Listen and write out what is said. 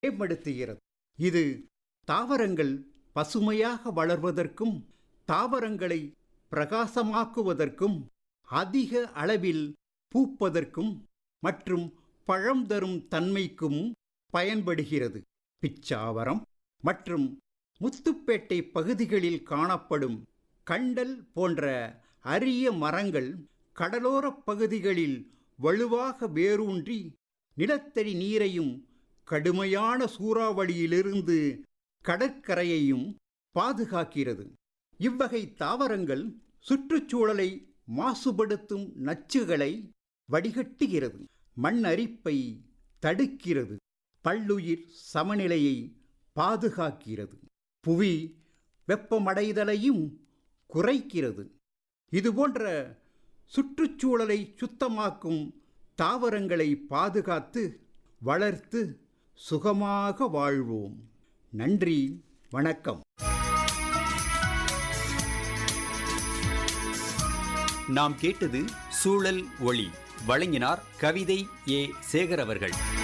மேம்படுத்துகிறது இது தாவரங்கள் பசுமையாக வளர்வதற்கும் தாவரங்களை பிரகாசமாக்குவதற்கும் அதிக அளவில் பூப்பதற்கும் மற்றும் பழம் தரும் தன்மைக்கும் பயன்படுகிறது பிச்சாவரம் மற்றும் முத்துப்பேட்டை பகுதிகளில் காணப்படும் கண்டல் போன்ற அரிய மரங்கள் கடலோரப் பகுதிகளில் வலுவாக வேரூன்றி நிலத்தடி நீரையும் கடுமையான சூறாவளியிலிருந்து கடற்கரையையும் பாதுகாக்கிறது இவ்வகை தாவரங்கள் சுற்றுச்சூழலை மாசுபடுத்தும் நச்சுகளை வடிகட்டுகிறது மண் அரிப்பை தடுக்கிறது பல்லுயிர் சமநிலையை பாதுகாக்கிறது புவி வெப்பமடைதலையும் குறைக்கிறது இதுபோன்ற சுற்றுச்சூழலை சுத்தமாக்கும் தாவரங்களை பாதுகாத்து வளர்த்து சுகமாக வாழ்வோம் நன்றி வணக்கம் நாம் கேட்டது சூழல் ஒளி வழங்கினார் கவிதை ஏ சேகர் அவர்கள்